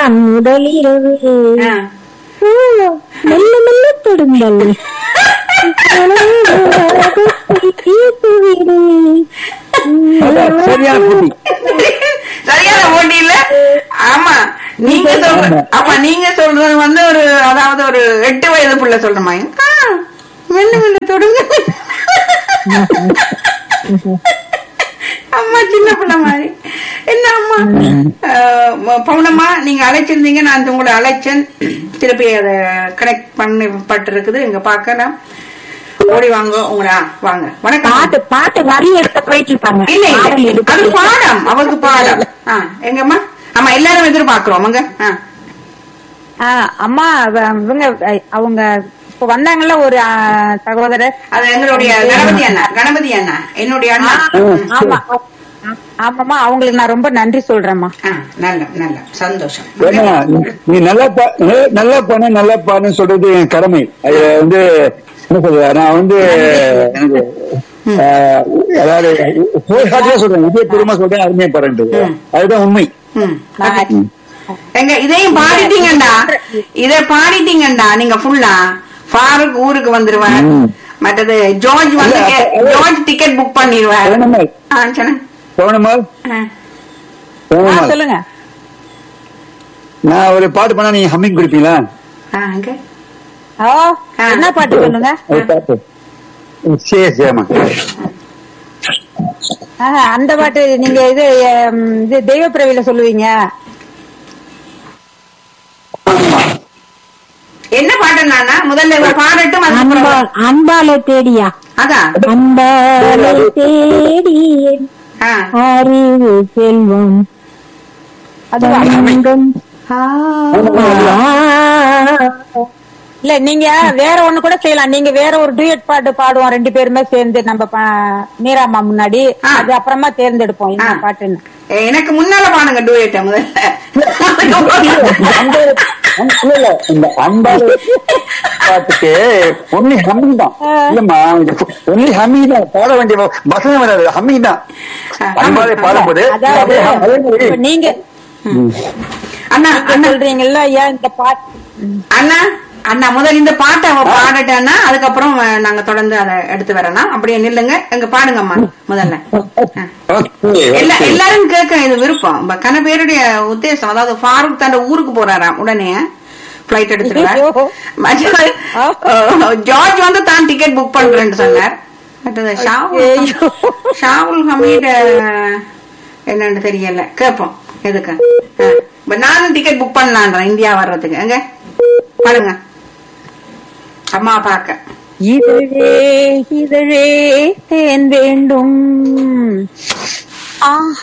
இதுதான் முதலிரவு ஆ. ஓ, மெல்ல மெல்ல தொடுங்கள் அதான் சரியான குட்டி சரியான போட்டி இல்ல ஆமா நீங்க சொல்ற ஆமா நீங்க சொல்றது வந்து ஒரு அதாவது ஒரு எட்டு வயது புள்ள சொல்ற மாதிரி ஆ, மெல்ல மெல்ல தொடுங்க அம்மா சின்ன பிள்ளை மாதிரி என்ன அம்மா அஹ், பவுனம்மா நீங்க அழைச்சிருந்தீங்க நான் உங்களை அழைச்சேன் திருப்பி அதை கனெக்ட் பண்ணப்பட்டு இருக்குது இங்க பார்க்கலாம் ஓடி வாங்க உங்களா வாங்க வணக்கம் பாட்டு பாட்டு வரி எடுக்க போயிட்டு இருப்பாங்க இல்ல இல்ல பாடல் எடுக்க அது பாடம் அவருக்கு பாடம் ஆ, எங்கம்மா ஆமா எல்லாரும் எதிர்பார்க்கிறோம் அங்க ஆ. ஆ, அம்மா வ- இவங்க அஹ், அவங்க இப்ப வந்தாங்கல்ல ஒரு ஆ, சகோதரர் அது எங்களுடைய கணபதி அண்ணா கணபதி அண்ணா என்னுடைய அண்ணா ம். ஆமா ஆமாம்மா அவங்களுக்கு நான் ரொம்ப நன்றி சொல்றேம்மா ஆ, நல்ல நல்ல சந்தோஷம் ஏன்னா நீ நல்லா பா- நல்ல- நல்லா பண்ண நல்லா பாடுன்னு சொல்றது என் கடமை அது வந்து என்ன சொல்றது நான் வந்து எனக்கு ஆஹ், அதாவது ஹார்ட்டியா சொல்றேன் இதயபூர்வமா சொல்றேன் அருமையா பாருன்றது அதுதான் உண்மை ம். நான் எங்க இதையும் பாடிட்டீங்கண்டா இத பாடிட்டீங்கண்டா நீங்க ஃபுல்லா ஃபாரூக் ஊருக்கு வந்துருவார் ம். மற்றது ஜார்ஜ் வந்து இல்ல, கே- அப்ப- ஜார்ஜ் டிக்கெட் புக் பண்ணிடுவார் பவனம்மாள் ஆ, சொன்ன. பவனம்மாள் ஆ. ஆ, பவனம்மாள் சொல்லுங்க நான் ஒரு பாட்டு பண்ணா நீங்க ஹம்மிங் கொடுப்பீங்களா ஆ, அங்க. ஓ என்ன பாட்டு சொல்லுங்க ஒரு பாட்டு சரி சரிம்மா ஆ, அந்த பாட்டு நீங்க இது எம், இது தெய்வ பிறவில சொல்லுவீங்க என்ன பாட்டு நானா முதல்ல இவ பாடட்டும் அதுக்கப்புறம் அன்பா அன்பால தேடியா அதான் அன்பால தேடி ஆ. அறிவு செல்வம் அதுவா தங்கம். ஆ. இல்ல நீங்க வேற ஒண்ணு கூட செய்யலாம் நீங்க வேற ஒரு டூயட் பாட்டு பாடுவோம் ரெண்டு பேருமே சேர்ந்து நம்ம ப- மீராமா முன்னாடி ஆ. அது அப்புறமா தேர்ந்தெடுப்போம் என்ன ஆ. பாட்டுன்னு ஏ, எனக்கு முன்னால பாடுங்க டூயட்ட முதல்ல அன்பால- அன்- இல்ல, இல்ல, இந்த அன்பால பாட்டுக்கு ஒன்லி ஹம்மிங் தான் இல்லம்மா ஒன்லி ஹம்மிங் தான் பாட வேண்டிய வ- வசனம் வராது ஹம்மிங் தான் அன்பாலே பாடும்போது அதாவது அதே மாதிரி இப்ப நீங்க அண்ணா நீங்க அண்ணா சொல்றீங்கல்ல ஐயா இந்த பாட்டு அண்ணா அண்ணா முதல்ல இந்த பாட்டை அவ பாடட்டேன்னா அதுக்கப்புறம் அஹ், நாங்க தொடர்ந்து அதை எடுத்து வரலாம் அப்படியே நில்லுங்க எங்க பாடுங்கம்மா முதல்ல ஆ. Okay, எல்லா okay. எல்லாரும் கேட்க இது விருப்பம் இப்ப கன பேருடைய உத்தேசம் அதாவது ஃபாரூக் தன் ஊருக்கு போறாராம் உடனே பிளைட் எடுத்துருவார் ஐயோ. மற்றது, அஹ், ஜார்ஜ் வந்து தான் டிக்கெட் புக் பண்றேன்னு சொன்னார் மற்றது ஷாவுல் ஐயோ. ஷாவுல் ஹமீட் அஹ், என்னன்னு தெரியல கேட்போம் எதுக்கு அஹ், இப்ப நானும் டிக்கெட் புக் பண்ணலான்றேன் இந்தியா வர்றதுக்கு எங்க பாருங்க அம்மா பார்க்க இதழே இதழே தேன் வேண்டும் ஆஹா